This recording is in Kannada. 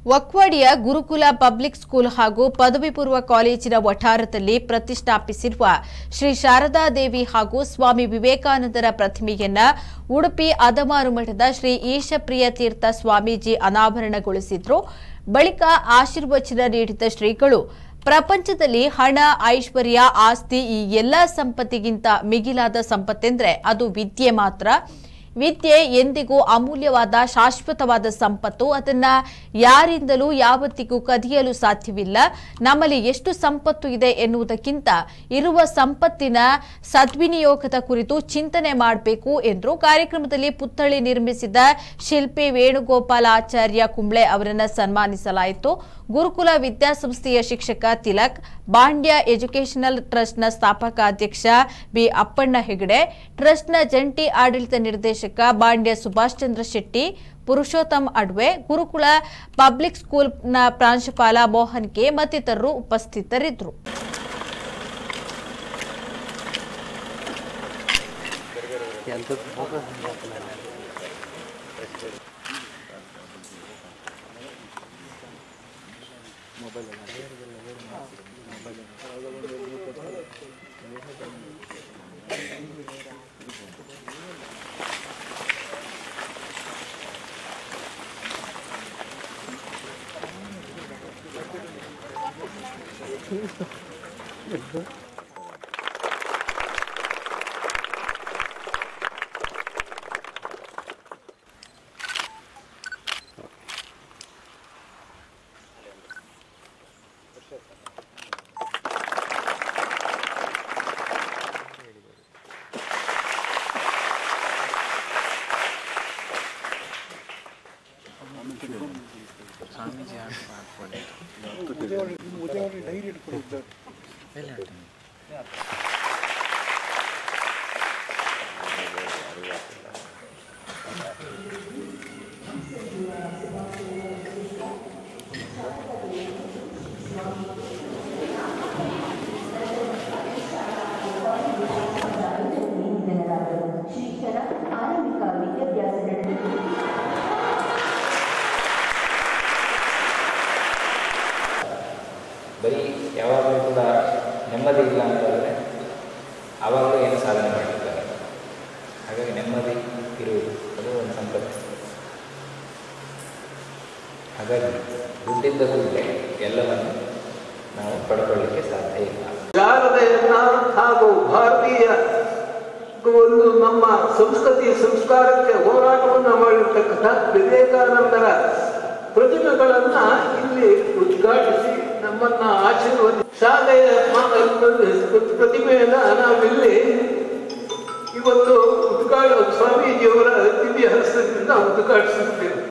ವಕ್ವಾಡಿಯ ಗುರುಕುಲ ಪಬ್ಲಿಕ್ ಸ್ಕೂಲ್ ಹಾಗೂ ಪದವಿ ಪೂರ್ವ ಕಾಲೇಜಿನ ವಠಾರದಲ್ಲಿ ಪ್ರತಿಷ್ಠಾಪಿಸಿರುವ ಶ್ರೀ ಶಾರದಾದೇವಿ ಹಾಗೂ ಸ್ವಾಮಿ ವಿವೇಕಾನಂದರ ಪ್ರತಿಮೆಯನ್ನ ಉಡುಪಿ ಅದಮಾರು ಮಠದ ಶ್ರೀ ಈಶಪ್ರಿಯ ತೀರ್ಥ ಸ್ವಾಮೀಜಿ ಅನಾವರಣಗೊಳಿಸಿದ್ರು ಬಳಿಕ ಆಶೀರ್ವಚನ ನೀಡಿದ ಶ್ರೀಗಳು ಪ್ರಪಂಚದಲ್ಲಿ ಹಣ ಐಶ್ವರ್ಯ ಆಸ್ತಿ ಈ ಎಲ್ಲ ಸಂಪತ್ತಿಗಿಂತ ಮಿಗಿಲಾದ ಸಂಪತ್ತೆಂದ್ರೆ ಅದು ವಿದ್ಯೆ ಮಾತ್ರ ವಿದ್ಯೆ ಎಂದಿಗೂ ಅಮೂಲ್ಯವಾದ ಶಾಶ್ವತವಾದ ಸಂಪತ್ತು ಅದನ್ನ ಯಾರಿಂದಲೂ ಯಾವತ್ತಿಗೂ ಕದಿಯಲು ಸಾಧ್ಯವಿಲ್ಲ ನಮ್ಮಲ್ಲಿ ಎಷ್ಟು ಸಂಪತ್ತು ಇದೆ ಎನ್ನುವುದಕ್ಕಿಂತ ಇರುವ ಸಂಪತ್ತಿನ ಸದ್ವಿನಿಯೋಗದ ಕುರಿತು ಚಿಂತನೆ ಮಾಡಬೇಕು ಎಂದರು ಕಾರ್ಯಕ್ರಮದಲ್ಲಿ ಪುತ್ಥಳಿ ನಿರ್ಮಿಸಿದ ಶಿಲ್ಪಿ ವೇಣುಗೋಪಾಲ ಆಚಾರ್ಯ ಕುಂಬ್ಳೆ ಅವರನ್ನ ಸನ್ಮಾನಿಸಲಾಯಿತು ಗುರುಕುಲ ವಿದ್ಯಾಸಂಸ್ಥೆಯ ಶಿಕ್ಷಕ ತಿಲಕ್ ಬಾಂಡ್ಯ ಎಜುಕೇಷನಲ್ ಟ್ರಸ್ಟ್ನ ಸ್ಥಾಪಕ ಅಧ್ಯಕ್ಷ ಬಿ ಅಪ್ಪಣ್ಣ ಹೆಗಡೆ ಟ್ರಸ್ಟ್ನ ಜಂಟಿ ಆಡಳಿತ ನಿರ್ದೇಶಕ ಬಾಂಡ್ಯ ಸುಭಾಷ್ ಚಂದ್ರ ಶೆಟ್ಟಿ ಪುರುಷೋತ್ತಮ್ ಅಡ್ವೆ ಗುರುಕುಲ ಪಬ್ಲಿಕ್ ಸ್ಕೂಲ್ನ ಪ್ರಾಂಶುಪಾಲ ಮೋಹನ್ ಕೆ ಮತ್ತಿತರರು ಉಪಸ್ಥಿತರಿದ್ದರು ಶಿಕ್ಷಣ ಆರಂಭಿಕ ವಿದ್ಯಾಭ್ಯಾಸ ನಡೆದಿದೆ ಬರೀ ಯಾವಾಗಲೂ ಕೂಡ ನೆಮ್ಮದಿ ಇಲ್ಲ ಅಂತಂದರೆ ಆವಾಗಲೂ ಏನು ಸಾಧನೆ ಮಾಡಿರ್ತಾರೆ ಹಾಗಾಗಿ ನೆಮ್ಮದಿ ಇರುವುದು ಅದು ಒಂದು ಸಂಪತ್ತು ಹಾಗಾಗಿ ದುಡ್ಡಿದ್ದ ಕೂಡಲೇ ಎಲ್ಲವನ್ನು ನಾವು ಪಡ್ಕೊಳ್ಳಿಕ್ಕೆ ಸಾಧ್ಯ ಇಲ್ಲ ಶಾರದೆಯನ್ನ ಹಾಗೂ ಭಾರತೀಯ ಒಂದು ನಮ್ಮ ಸಂಸ್ಕೃತಿ ಸಂಸ್ಕಾರಕ್ಕೆ ಹೋರಾಟವನ್ನು ಮಾಡಿರ್ತಕ್ಕಂಥ ವಿವೇಕಾನಂದರ ಪ್ರತಿಮೆಗಳನ್ನ ಇಲ್ಲಿ ಉದ್ಘಾಟಿಸಿ ನಮ್ಮನ್ನ ಆಶೀರ್ವದಿ ಶಾಲೆಯ ಮ- ಪ್ರತಿಮೆಯನ್ನ ನಾವಿಲ್ಲಿ ಇವತ್ತು ಉದ್ಘಾಟ ಸ್ವಾಮೀಜಿಯವರ ದಿವ್ಯ ಹಸ್ತದಿಂದ ಉದ್ಘಾಟಿಸುತ್ತೇವೆ